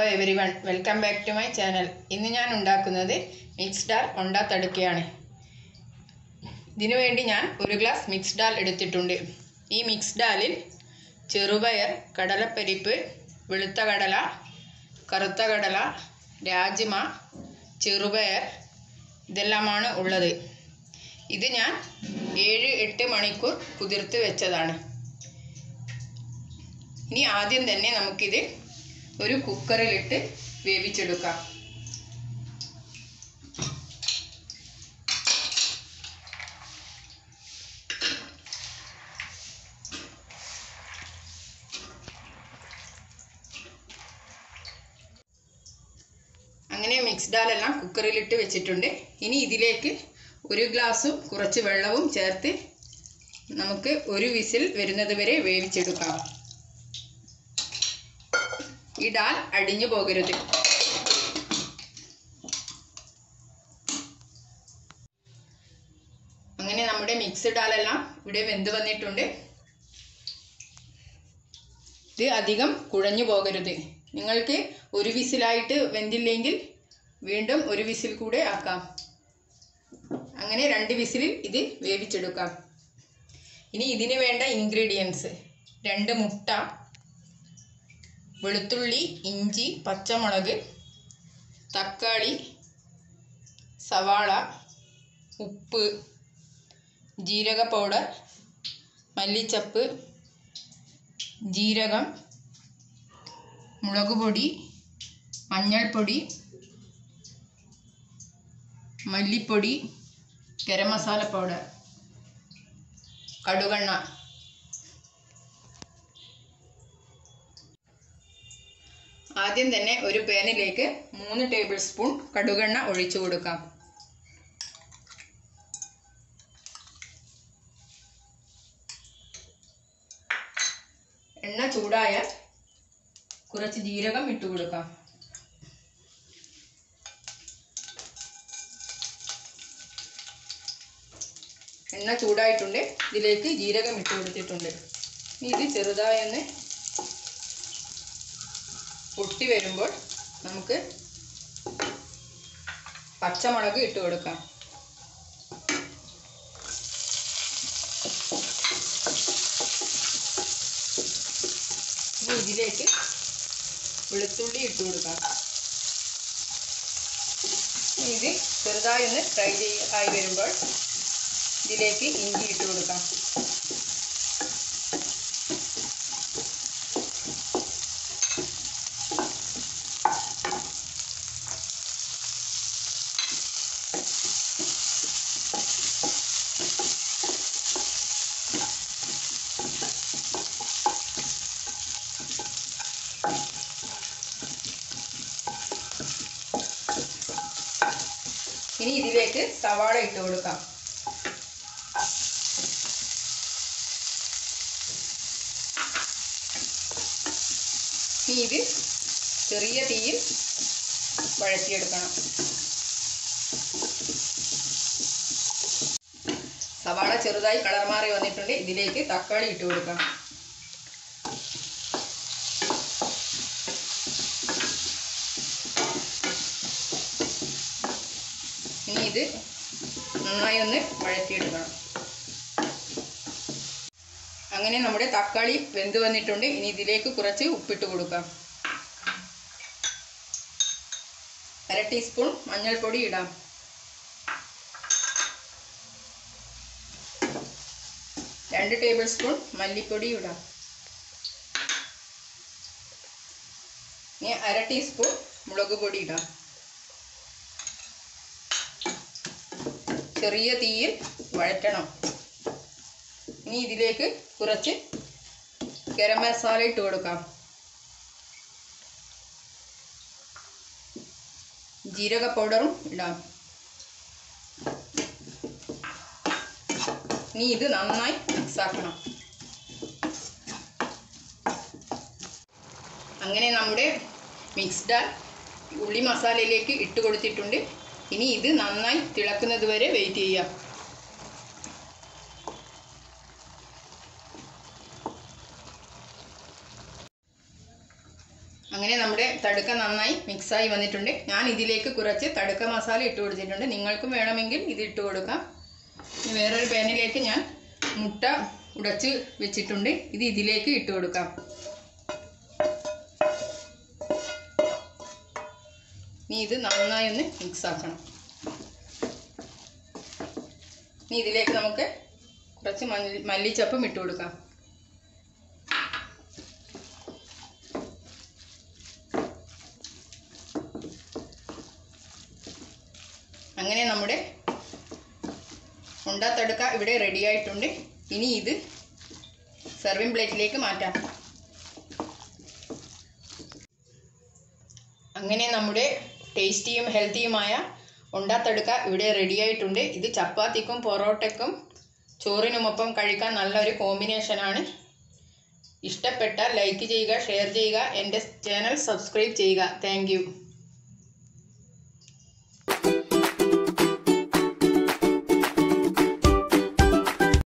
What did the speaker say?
every everyone welcome back to my channel ഇന്ന് ഞാൻ ഉണ്ടാക്കുന്നത് മിക്സ് ഡാൽ ഒണ്ട തടുക്കയാണ് ഇതിനു വേണ്ടി ഞാൻ ഒരു ഗ്ലാസ് മിക്സ് ഡാൽ എടുത്തിട്ടുണ്ട് ഈ മിക്സ് ഡാലിൽ ചെറുപയർ കടലപ്പരിപ്പ് വെളുത്ത കടല കറുത്ത കടല രാജ്മ ചെറുപയർ ഇതെല്ലാമാണ് ഉള്ളത് ഇത് ഞാൻ ഏഴ് എട്ട് മണിക്കൂർ കുതിർത്ത് വെച്ചതാണ് ഇനി ആദ്യം തന്നെ നമുക്കിത് ഒരു കുക്കറിലിട്ട് വേവിച്ചെടുക്കാം അങ്ങനെ മിക്സ് ഡാലെല്ലാം കുക്കറിലിട്ട് വെച്ചിട്ടുണ്ട് ഇനി ഇതിലേക്ക് ഒരു ഗ്ലാസും കുറച്ച് വെള്ളവും ചേർത്ത് നമുക്ക് ഒരു വിസിൽ വരുന്നത് വരെ വേവിച്ചെടുക്കാം ഈ ഡാൽ അടിഞ്ഞു പോകരുത് അങ്ങനെ നമ്മുടെ മിക്സ് ഡാലെല്ലാം ഇവിടെ വെന്ത് വന്നിട്ടുണ്ട് ഇത് അധികം കുഴഞ്ഞു പോകരുത് നിങ്ങൾക്ക് ഒരു വിസിലായിട്ട് വെന്തില്ലെങ്കിൽ വീണ്ടും ഒരു വിസിൽ കൂടെ ആക്കാം അങ്ങനെ രണ്ട് വിസിലിൽ ഇത് വേവിച്ചെടുക്കാം ഇനി ഇതിന് വേണ്ട ഇൻഗ്രീഡിയൻസ് രണ്ട് മുട്ട വെളുത്തുള്ളി ഇഞ്ചി പച്ചമുളക് തക്കാളി സവാള ഉപ്പ് ജീരക പൗഡർ മല്ലിച്ചപ്പ് ജീരകം മുളക് പൊടി മഞ്ഞൾപ്പൊടി മല്ലിപ്പൊടി ഗരം മസാല പൗഡർ കടുകെണ്ണ ആദ്യം തന്നെ ഒരു പാനിലേക്ക് മൂന്ന് ടേബിൾ സ്പൂൺ കടുകെണ്ണ ഒഴിച്ചു കൊടുക്കാം എണ്ണ ചൂടായാൽ കുറച്ച് ജീരകം ഇട്ട് കൊടുക്കാം എണ്ണ ചൂടായിട്ടുണ്ട് ഇതിലേക്ക് ജീരകം ഇട്ട് കൊടുത്തിട്ടുണ്ട് ഇനി ഇത് ചെറുതായി ഒന്ന് പൊട്ടി വരുമ്പോൾ നമുക്ക് പച്ചമുളക് ഇട്ട് കൊടുക്കാം ഇനി ഇതിലേക്ക് വെളുത്തുള്ളി ഇട്ട് കൊടുക്കാം ഇനി ഇത് ചെറുതായി ഒന്ന് ഫ്രൈ ചെയ്യ ആയി വരുമ്പോൾ ഇതിലേക്ക് ഇഞ്ചി ഇട്ട് കൊടുക്കാം ഇനി ഇതിലേക്ക് സവാള ഇട്ട് കൊടുക്കാം ഇനി ഇത് ചെറിയ തീയിൽ വഴറ്റിയെടുക്കണം സവാള ചെറുതായി കളർ മാറി വന്നിട്ടുണ്ട് ഇതിലേക്ക് തക്കാളി ഇട്ട് കൊടുക്കാം ഇനി ഇത് നന്നായി ഒന്ന് വഴറ്റിയെടുക്കണം അങ്ങനെ നമ്മുടെ തക്കാളി വെന്ത് വന്നിട്ടുണ്ട് ഇനി ഇതിലേക്ക് കുറച്ച് ഉപ്പിട്ട് കൊടുക്കാം അര ടീസ്പൂൺ മഞ്ഞൾപ്പൊടി ഇടാം രണ്ട് ടേബിൾ സ്പൂൺ മല്ലിപ്പൊടി ഇടാം ഇനി അര ടീസ്പൂൺ മുളക് പൊടി ഇടാം ചെറിയ തീയിൽ വഴറ്റണം ഇനി ഇതിലേക്ക് കുറച്ച് ഗരം മസാല ഇട്ട് കൊടുക്കാം ജീരക പൗഡറും ഇടാം ഇനി ഇത് നന്നായി മിക്സ് ആക്കണം അങ്ങനെ നമ്മുടെ മിക്സ്ഡ് ഉള്ളി മസാലയിലേക്ക് ഇട്ട് കൊടുത്തിട്ടുണ്ട് ഇനി ഇത് നന്നായി തിളക്കുന്നത് വരെ വെയിറ്റ് ചെയ്യാം അങ്ങനെ നമ്മുടെ തടുക്ക നന്നായി മിക്സായി വന്നിട്ടുണ്ട് ഞാൻ ഇതിലേക്ക് കുറച്ച് തടുക്ക മസാല ഇട്ട് കൊടുത്തിട്ടുണ്ട് നിങ്ങൾക്കും വേണമെങ്കിൽ ഇത് ഇട്ട് കൊടുക്കാം ഇനി വേറൊരു പാനിലേക്ക് ഞാൻ മുട്ട ഉടച്ച് വെച്ചിട്ടുണ്ട് ഇത് ഇതിലേക്ക് ഇട്ട് കൊടുക്കാം ഇനി ഇത് നന്നായി ഒന്ന് മിക്സ് ആക്കണം ഇനി ഇതിലേക്ക് നമുക്ക് കുറച്ച് മല്ലി മല്ലിച്ചപ്പും ഇട്ട് കൊടുക്കാം അങ്ങനെ നമ്മുടെ ഉണ്ടാത്തടുക്ക ഇവിടെ റെഡി ആയിട്ടുണ്ട് ഇനി ഇത് സെർവിങ് പ്ലേറ്റിലേക്ക് മാറ്റാം അങ്ങനെ നമ്മുടെ ടേസ്റ്റിയും ഹെൽത്തിയുമായ ഉണ്ടാത്തടുക്ക ഇവിടെ റെഡി ആയിട്ടുണ്ട് ഇത് ചപ്പാത്തിക്കും പൊറോട്ടയ്ക്കും ചോറിനുമൊപ്പം കഴിക്കാൻ നല്ലൊരു കോമ്പിനേഷനാണ് ഇഷ്ടപ്പെട്ടാൽ ലൈക്ക് ചെയ്യുക ഷെയർ ചെയ്യുക എൻ്റെ ചാനൽ സബ്സ്ക്രൈബ് ചെയ്യുക താങ്ക്